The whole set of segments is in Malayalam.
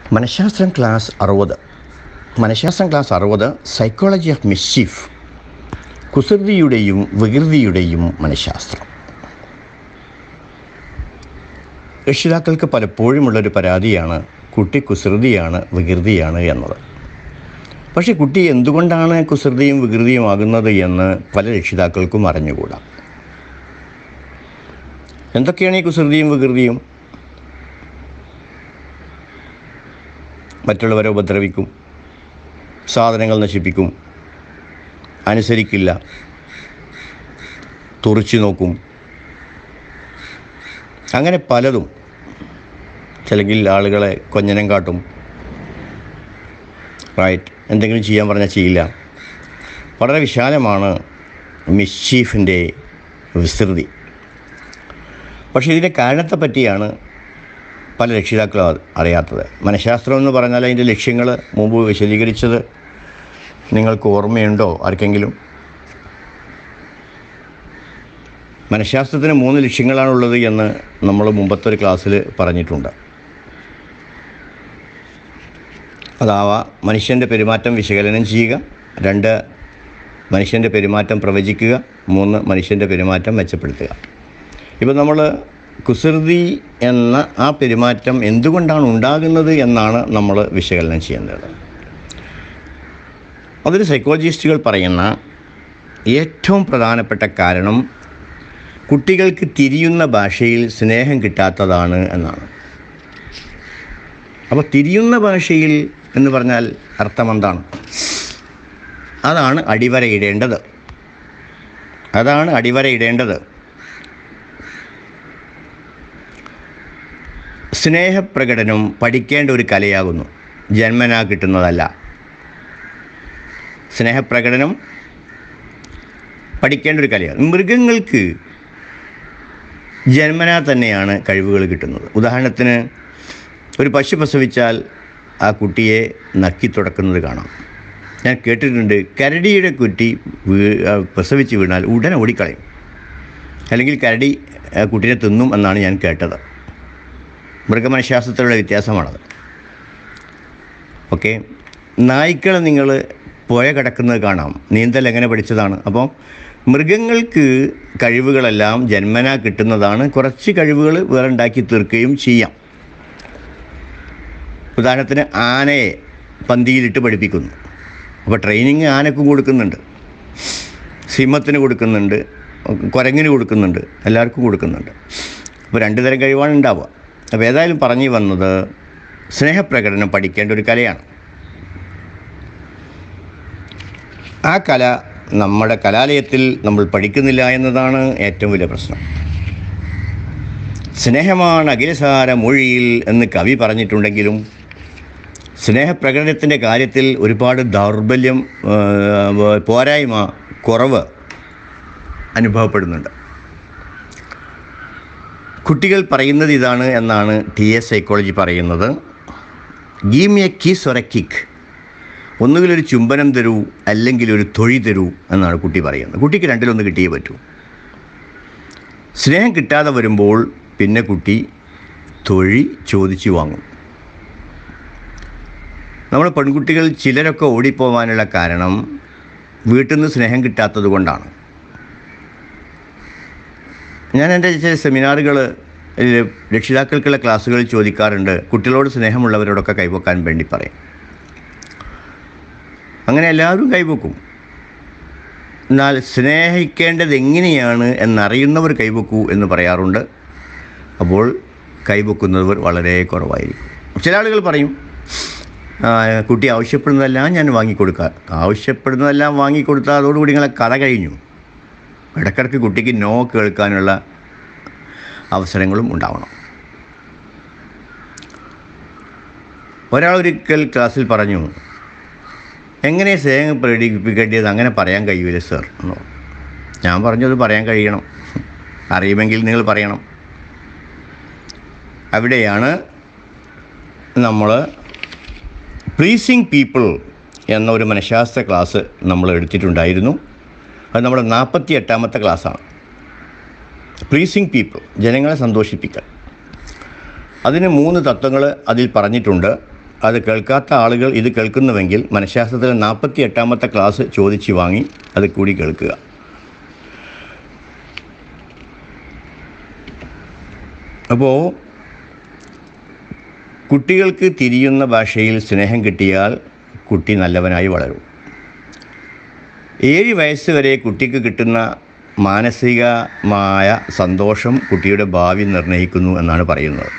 മനഃശാസ്ത്രം ക്ലാസ് അറുപത് മനഃശാസ്ത്രം ക്ലാസ് അറുപത് സൈക്കോളജി ഓഫ് മിസ്ചീഫ് കുസൃതിയുടെയും വികൃതിയുടെയും മനഃശാസ്ത്രം രക്ഷിതാക്കൾക്ക് പലപ്പോഴുമുള്ളൊരു പരാതിയാണ് കുട്ടി കുസൃതിയാണ് വികൃതിയാണ് എന്നത് പക്ഷേ കുട്ടി എന്തുകൊണ്ടാണ് കുസൃതിയും വികൃതിയും ആകുന്നത് എന്ന് പല രക്ഷിതാക്കൾക്കും അറിഞ്ഞുകൂടാ എന്തൊക്കെയാണ് ഈ കുസൃതിയും വികൃതിയും മറ്റുള്ളവരെ ഉപദ്രവിക്കും സാധനങ്ങൾ നശിപ്പിക്കും അനുസരിക്കില്ല തുറിച്ചു നോക്കും അങ്ങനെ പലതും ചിലങ്കിൽ ആളുകളെ കൊഞ്ഞനം കാട്ടും റൈറ്റ് എന്തെങ്കിലും ചെയ്യാൻ പറഞ്ഞാൽ ചെയ്യില്ല വളരെ വിശാലമാണ് മിസ്ചീഫിൻ്റെ വിസ്തൃതി പക്ഷേ ഇതിൻ്റെ കാരണത്തെ പറ്റിയാണ് പല രക്ഷിതാക്കളും അത് അറിയാത്തത് മനഃശാസ്ത്രം എന്ന് പറഞ്ഞാൽ അതിൻ്റെ ലക്ഷ്യങ്ങൾ മുമ്പ് വിശദീകരിച്ചത് നിങ്ങൾക്ക് ഓർമ്മയുണ്ടോ ആർക്കെങ്കിലും മനഃശാസ്ത്രത്തിന് മൂന്ന് ലക്ഷ്യങ്ങളാണുള്ളത് എന്ന് നമ്മൾ മുമ്പത്തെ ഒരു ക്ലാസ്സിൽ പറഞ്ഞിട്ടുണ്ട് അതാവാ മനുഷ്യൻ്റെ പെരുമാറ്റം വിശകലനം ചെയ്യുക രണ്ട് മനുഷ്യൻ്റെ പെരുമാറ്റം പ്രവചിക്കുക മൂന്ന് മനുഷ്യൻ്റെ പെരുമാറ്റം മെച്ചപ്പെടുത്തുക ഇപ്പോൾ നമ്മൾ കുസൃതി എന്ന ആ പെരുമാറ്റം എന്തുകൊണ്ടാണ് ഉണ്ടാകുന്നത് എന്നാണ് നമ്മൾ വിശകലനം ചെയ്യേണ്ടത് അതിൽ സൈക്കോളജിസ്റ്റുകൾ പറയുന്ന ഏറ്റവും പ്രധാനപ്പെട്ട കാരണം കുട്ടികൾക്ക് തിരിയുന്ന ഭാഷയിൽ സ്നേഹം കിട്ടാത്തതാണ് എന്നാണ് അപ്പോൾ തിരിയുന്ന ഭാഷയിൽ എന്ന് പറഞ്ഞാൽ അർത്ഥം എന്താണ് അതാണ് അടിവരയിടേണ്ടത് അതാണ് അടിവരയിടേണ്ടത് സ്നേഹപ്രകടനം പഠിക്കേണ്ട ഒരു കലയാകുന്നു ജന്മനാ കിട്ടുന്നതല്ല സ്നേഹപ്രകടനം പഠിക്കേണ്ട ഒരു കലയാണ് മൃഗങ്ങൾക്ക് ജന്മനാ തന്നെയാണ് കഴിവുകൾ കിട്ടുന്നത് ഉദാഹരണത്തിന് ഒരു പശു പ്രസവിച്ചാൽ ആ കുട്ടിയെ നക്കി തുടക്കുന്നത് കാണാം ഞാൻ കേട്ടിട്ടുണ്ട് കരടിയുടെ കുട്ടി വീ ആ, പ്രസവിച്ച് വീണാൽ ഉടനെ ഓടിക്കളയും അല്ലെങ്കിൽ കരടി ആ കുട്ടീനെ തിന്നും എന്നാണ് ഞാൻ കേട്ടത് മൃഗമനഃശാസ്ത്രത്തിലുള്ള വ്യത്യാസമാണത് ഓക്കെ നായ്ക്കളെ നിങ്ങൾ പുഴ കിടക്കുന്നത് കാണാം നീന്തൽ എങ്ങനെ പഠിച്ചതാണ് അപ്പോൾ മൃഗങ്ങൾക്ക് കഴിവുകളെല്ലാം ജന്മനാ കിട്ടുന്നതാണ് കുറച്ച് കഴിവുകൾ വേറെ ഉണ്ടാക്കി തീർക്കുകയും ചെയ്യാം ഉദാഹരണത്തിന് ആനയെ പന്തിയിലിട്ട് പഠിപ്പിക്കുന്നു അപ്പോൾ ട്രെയിനിങ് ആനക്കും കൊടുക്കുന്നുണ്ട് സിംഹത്തിന് കൊടുക്കുന്നുണ്ട് കുരങ്ങിന് കൊടുക്കുന്നുണ്ട് എല്ലാവർക്കും കൊടുക്കുന്നുണ്ട് അപ്പോൾ രണ്ട് തരം കഴിവാണ് ഉണ്ടാവുക അപ്പോൾ ഏതായാലും പറഞ്ഞു വന്നത് സ്നേഹപ്രകടനം പഠിക്കേണ്ട ഒരു കലയാണ് ആ കല നമ്മുടെ കലാലയത്തിൽ നമ്മൾ പഠിക്കുന്നില്ല എന്നതാണ് ഏറ്റവും വലിയ പ്രശ്നം സ്നേഹമാണ് അഖിലസാര മൊഴിയിൽ എന്ന് കവി പറഞ്ഞിട്ടുണ്ടെങ്കിലും സ്നേഹപ്രകടനത്തിൻ്റെ കാര്യത്തിൽ ഒരുപാട് ദൗർബല്യം ആ, പോരായ്മ കുറവ് അനുഭവപ്പെടുന്നുണ്ട് കുട്ടികൾ പറയുന്നത് ഇതാണ് എന്നാണ് ടി എ സൈക്കോളജി പറയുന്നത് game a kiss or a kick ഒന്നുകിൽ ഒരു ചുംബനം തരൂ അല്ലെങ്കിൽ ഒരു തൊഴി തരൂ എന്നാണ് കുട്ടി പറയുന്നത് കുട്ടിക്ക് രണ്ടിലൊന്ന് കിട്ടിയേ പറ്റൂ സ്നേഹം കിട്ടാതെ വരുമ്പോൾ പിന്നെ കുട്ടി തൊഴി ചോദിച്ചു വാങ്ങും നമ്മുടെ പെൺകുട്ടികൾ ചിലരൊക്കെ ഓടിപ്പോവാനുള്ള കാരണം വീട്ടിൽ നിന്ന് സ്നേഹം കിട്ടാത്തത് കൊണ്ടാണ് ഞാൻ എൻ്റെ ചില സെമിനാറുകൾ രക്ഷിതാക്കൾക്കുള്ള ക്ലാസ്സുകളിൽ ചോദിക്കാറുണ്ട് കുട്ടികളോട് സ്നേഹമുള്ളവരോടൊക്കെ കൈവക്കാൻ വേണ്ടി പറയും അങ്ങനെ എല്ലാവരും കൈവക്കും എന്നാൽ സ്നേഹിക്കേണ്ടത് എങ്ങനെയാണ് എന്നറിയുന്നവർ കൈവക്കൂ എന്ന് പറയാറുണ്ട് അപ്പോൾ കൈവക്കുന്നവർ വളരെ കുറവായിരിക്കും ചില ആളുകൾ പറയും "ആ, കുട്ടി ആവശ്യപ്പെടുന്നതെല്ലാം ഞാൻ വാങ്ങിക്കൊടുക്കാം ആവശ്യപ്പെടുന്നതെല്ലാം വാങ്ങിക്കൊടുത്താൽ അതോടുകൂടി നിങ്ങളെ കഥ കഴിഞ്ഞു ഇടയ്ക്കിടയ്ക്ക് കുട്ടിക്ക് നോ കേൾക്കാനുള്ള അവസരങ്ങളും ഉണ്ടാവണം ഒരാൾ ഒരിക്കൽ ക്ലാസ്സിൽ പറഞ്ഞു എങ്ങനെ സ്നേഹം പ്രകടിപ്പിക്കേണ്ടത് അങ്ങനെ പറയാൻ കഴിയൂല സർ എന്ന് പറഞ്ഞു. ഞാൻ പറഞ്ഞു അത് പറയാൻ കഴിയണം അറിയുമെങ്കിൽ നിങ്ങൾ പറയണം അവിടെയാണ് നമ്മൾ പ്ലീസിങ് പീപ്പിൾ എന്ന ഒരു മനഃശാസ്ത്ര ക്ലാസ് നമ്മൾ എടുത്തിട്ടുണ്ടായിരുന്നു അത് നമ്മുടെ നാൽപ്പത്തി എട്ടാമത്തെ ക്ലാസ്സാണ് പ്ലീസിങ് പീപ്പിൾ ജനങ്ങളെ സന്തോഷിപ്പിക്കൽ അതിന് മൂന്ന് തത്വങ്ങൾ അതിൽ പറഞ്ഞിട്ടുണ്ട് അത് കേൾക്കാത്ത ആളുകൾ ഇത് കേൾക്കുന്നുവെങ്കിൽ മനഃശാസ്ത്രത്തിലെ നാൽപ്പത്തി എട്ടാമത്തെ ക്ലാസ് ചോദിച്ച് വാങ്ങി അത് കൂടി കേൾക്കുക അപ്പോൾ കുട്ടികൾക്ക് തിരിയുന്ന ഭാഷയിൽ സ്നേഹം കിട്ടിയാൽ കുട്ടി നല്ലവനായി വളരും ഏഴ് വയസ്സ് വരെ കുട്ടിക്ക് കിട്ടുന്ന മാനസികമായ സന്തോഷം കുട്ടിയുടെ ഭാവി നിർണ്ണയിക്കുന്നു എന്നാണ് പറയുന്നത്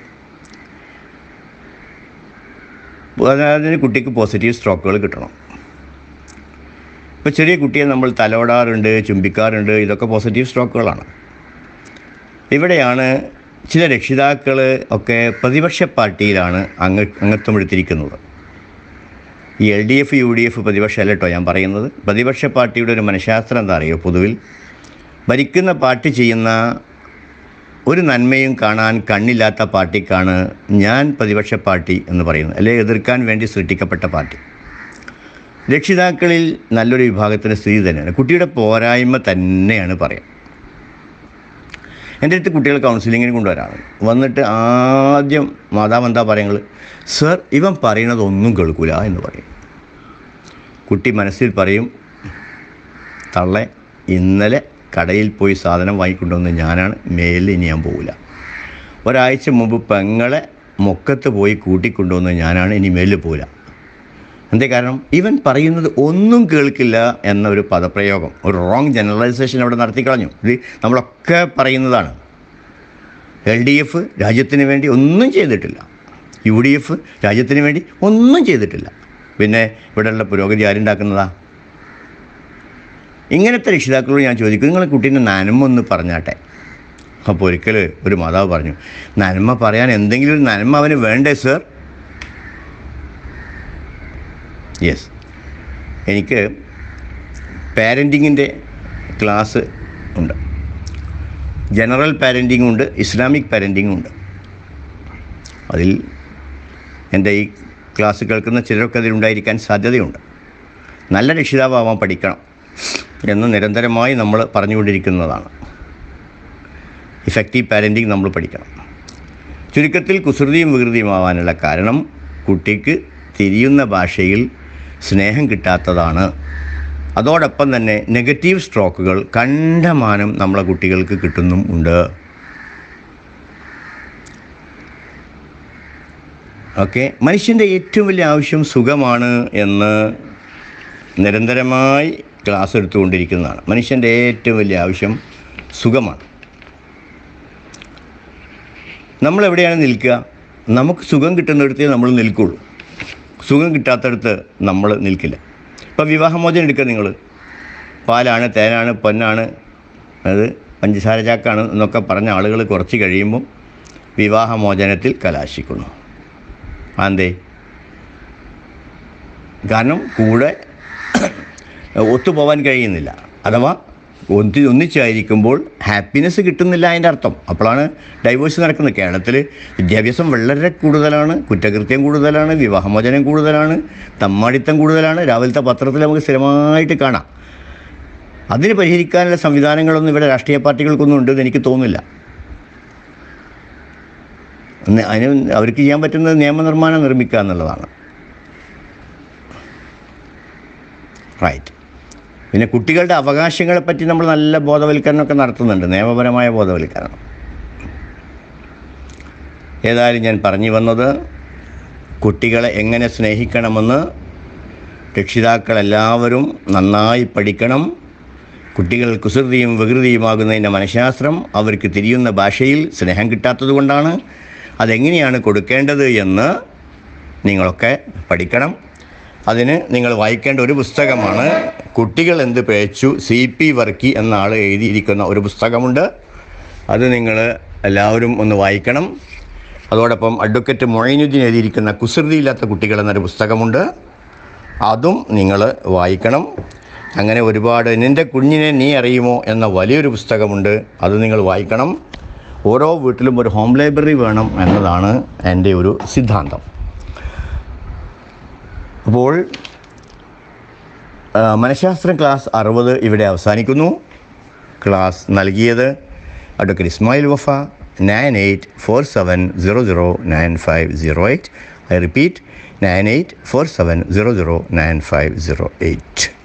അതിന് കുട്ടിക്ക് പോസിറ്റീവ് സ്ട്രോക്കുകൾ കിട്ടണം ഇപ്പോൾ ചെറിയ കുട്ടിയെ നമ്മൾ തലോടാറുണ്ട് ചുംബിക്കാറുണ്ട് ഇതൊക്കെ പോസിറ്റീവ് സ്ട്രോക്കുകളാണ് ഇവിടെയാണ് ചില രക്ഷിതാക്കൾ ഒക്കെ പ്രതിപക്ഷ പാർട്ടിയിലാണ് അംഗ അംഗത്വം എടുത്തിരിക്കുന്നത് ഈ L D F U D F പ്രതിപക്ഷമല്ല കേട്ടോ ഞാൻ പറയുന്നത് പ്രതിപക്ഷ പാർട്ടിയുടെ ഒരു മനഃശാസ്ത്രം എന്താ അറിയോ പൊതുവിൽ ഭരിക്കുന്ന പാർട്ടി ചെയ്യുന്ന ഒരു നന്മയും കാണാൻ കണ്ണില്ലാത്ത പാർട്ടിക്കാണ് ഞാൻ പ്രതിപക്ഷ പാർട്ടി എന്ന് പറയുന്നത് അല്ലെ എതിർക്കാൻ വേണ്ടി സൃഷ്ടിക്കപ്പെട്ട പാർട്ടി രക്ഷിതാക്കളിൽ നല്ലൊരു വിഭാഗത്തിൻ്റെ സ്ഥിതി തന്നെയാണ് കുട്ടിയുടെ പോരായ്മ തന്നെയാണ് പറയാം എൻ്റെ അടുത്ത് കുട്ടികൾ കൗൺസിലിങ്ങിന് കൊണ്ടുവരാണ് വന്നിട്ട് ആദ്യം മാതാവ് എന്താ പറയുന്നത് സർ ഇവൻ പറയണത് ഒന്നും കേൾക്കൂല എന്ന് പറയും കുട്ടി മനസ്സിൽ പറയും തള്ളെ ഇന്നലെ കടയിൽ പോയി സാധനം വാങ്ങിക്കൊണ്ടുവന്ന് ഞാനാണ് മേലിൽ ഇനി ഞാൻ പോകില്ല ഒരാഴ്ച മുമ്പ് പെങ്ങളെ മുക്കത്ത് പോയി കൂട്ടിക്കൊണ്ടുവന്ന് ഞാനാണ് ഇനി മേലിൽ പോകില്ല എന്തേ കാരണം ഇവൻ പറയുന്നത് ഒന്നും കേൾക്കില്ല എന്ന ഒരു പദപ്രയോഗം ഒരു റോങ് ജനറലൈസേഷൻ അവിടെ നടത്തിക്കളഞ്ഞു ഇത് നമ്മളൊക്കെ പറയുന്നതാണ് എൽ ഡി എഫ് രാജ്യത്തിന് വേണ്ടി ഒന്നും ചെയ്തിട്ടില്ല യു ഡി എഫ് രാജ്യത്തിന് വേണ്ടി ഒന്നും ചെയ്തിട്ടില്ല പിന്നെ ഇവിടെയുള്ള പുരോഗതി ആരുണ്ടാക്കുന്നതാ ഇങ്ങനത്തെ രക്ഷിതാക്കളോട് ഞാൻ ചോദിക്കും നിങ്ങളെ കുട്ടീൻ്റെ നന്മ ഒന്ന് പറഞ്ഞാട്ടെ അപ്പോൾ ഒരിക്കൽ ഒരു മാതാവ് പറഞ്ഞു നന്മ പറയാൻ എന്തെങ്കിലും ഒരു നന്മ അവന് വേണ്ടേ സർ യെസ് എനിക്ക് പാരൻറ്റിങ്ങിൻ്റെ ക്ലാസ് ഉണ്ട് ജനറൽ പാരൻറ്റിങ്ങും ഉണ്ട് ഇസ്ലാമിക് പാരൻറ്റിങ്ങും ഉണ്ട് അതിൽ എൻ്റെ ഈ ക്ലാസ് കേൾക്കുന്ന ചിലരൊക്കെ അതിലുണ്ടായിരിക്കാൻ സാധ്യതയുണ്ട് നല്ല രക്ഷിതാവാൻ പഠിക്കണം എന്ന് നിരന്തരമായി നമ്മൾ പറഞ്ഞുകൊണ്ടിരിക്കുന്നതാണ് ഇഫക്റ്റീവ് പാരൻറ്റിങ് നമ്മൾ പഠിക്കണം ചുരുക്കത്തിൽ കുസൃതിയും വികൃതിയുമാവാനുള്ള കാരണം കുട്ടിക്ക് തിരിയുന്ന ഭാഷയിൽ സ്നേഹം കിട്ടാത്തതാണ് അതോടൊപ്പം തന്നെ നെഗറ്റീവ് സ്ട്രോക്കുകൾ കണ്ടമാനം നമ്മളെ കുട്ടികൾക്ക് കിട്ടുന്നും ഉണ്ട് ഓക്കെ മനുഷ്യൻ്റെ ഏറ്റവും വലിയ ആവശ്യം സുഖമാണ് എന്ന് നിരന്തരമായി ക്ലാസ് എടുത്തുകൊണ്ടിരിക്കുന്നതാണ് മനുഷ്യൻ്റെ ഏറ്റവും വലിയ ആവശ്യം സുഖമാണ് നമ്മൾ എവിടെയാണ് നിൽക്കുക നമുക്ക് സുഖം കിട്ടുന്നിടത്തേ നമ്മൾ നിൽക്കുള്ളൂ സുഖം കിട്ടാത്തടത്ത് നമ്മൾ നിൽക്കില്ല ഇപ്പോൾ വിവാഹമോചനം എടുക്കുക നിങ്ങൾ പാലാണ് തേനാണ് പൊന്നാണ് അത് പഞ്ചസാര ചാക്കാണ് എന്നൊക്കെ പറഞ്ഞ ആളുകൾ കുറച്ച് കഴിയുമ്പം വിവാഹമോചനത്തിൽ കലാശിക്കുന്നു അതെന്തേ കാരണം കൂടെ ഒത്തുപോകാൻ കഴിയുന്നില്ല അഥവാ ഒന്നി ഒന്നിച്ചായിരിക്കുമ്പോൾ ഹാപ്പിനെസ് കിട്ടുന്നില്ല അതിൻ്റെ അർത്ഥം അപ്പോഴാണ് ഡൈവേഴ്സ് നടക്കുന്നത് കേരളത്തിൽ വിദ്യാഭ്യാസം വളരെ കൂടുതലാണ് കുറ്റകൃത്യം കൂടുതലാണ് വിവാഹമോചനം കൂടുതലാണ് തമ്മാടിത്തം കൂടുതലാണ് രാവിലത്തെ പത്രത്തിൽ നമുക്ക് സ്ഥിരമായിട്ട് കാണാം അതിന് പരിഹരിക്കാനുള്ള സംവിധാനങ്ങളൊന്നും ഇവിടെ രാഷ്ട്രീയ പാർട്ടികൾക്കൊന്നും ഉണ്ടെന്ന് എനിക്ക് തോന്നുന്നില്ല ഒന്ന് അതിന് അവർക്ക് ചെയ്യാൻ പറ്റുന്നത് നിയമനിർമ്മാണം നിർമ്മിക്കുക എന്നുള്ളതാണ് റൈറ്റ് പിന്നെ കുട്ടികളുടെ അവകാശങ്ങളെ പറ്റി നമ്മൾ നല്ല ബോധവൽക്കരണമൊക്കെ നടത്തുന്നുണ്ട് നിയമപരമായ ബോധവൽക്കരണം ഏതായാലും ഞാൻ പറഞ്ഞു വന്നത് കുട്ടികളെ എങ്ങനെ സ്നേഹിക്കണമെന്ന് രക്ഷിതാക്കളെല്ലാവരും നന്നായി പഠിക്കണം കുട്ടികൾ കുസൃതിയും വികൃതിയുമാകുന്നതിൻ്റെ മനഃശാസ്ത്രം അവർക്ക് തിരിയുന്ന ഭാഷയിൽ സ്നേഹം കിട്ടാത്തത് കൊണ്ടാണ് അതെങ്ങനെയാണ് കൊടുക്കേണ്ടത് എന്ന് നിങ്ങളൊക്കെ പഠിക്കണം അതിന് നിങ്ങൾ വായിക്കേണ്ട ഒരു പുസ്തകമാണ് കുട്ടികൾ എന്ത് പേച്ചു സി പി വർക്കി എന്ന ആൾ എഴുതിയിരിക്കുന്ന ഒരു പുസ്തകമുണ്ട് അത് നിങ്ങൾ എല്ലാവരും ഒന്ന് വായിക്കണം അതോടൊപ്പം അഡ്വക്കേറ്റ് മൊയ്നുദ്ദീൻ എഴുതിയിരിക്കുന്ന കുസൃതിയില്ലാത്ത കുട്ടികൾ എന്നൊരു പുസ്തകമുണ്ട് അതും നിങ്ങൾ വായിക്കണം അങ്ങനെ ഒരുപാട് നിൻ്റെ കുഞ്ഞിനെ നീ അറിയുമോ എന്ന വലിയൊരു പുസ്തകമുണ്ട് അത് നിങ്ങൾ വായിക്കണം ഓരോ വീട്ടിലും ഒരു ഹോം ലൈബ്രറി വേണം എന്നതാണ് എൻ്റെ ഒരു സിദ്ധാന്തം അപ്പോൾ ആ, മനഃശാസ്ത്ര ക്ലാസ് അറുപത് ഇവിടെ അവസാനിക്കുന്നു ക്ലാസ് നൽകിയത് advocate Ismail Wafa nine eight four seven zero zero nine five zero eight I repeat nine eight four seven zero zero nine five zero eight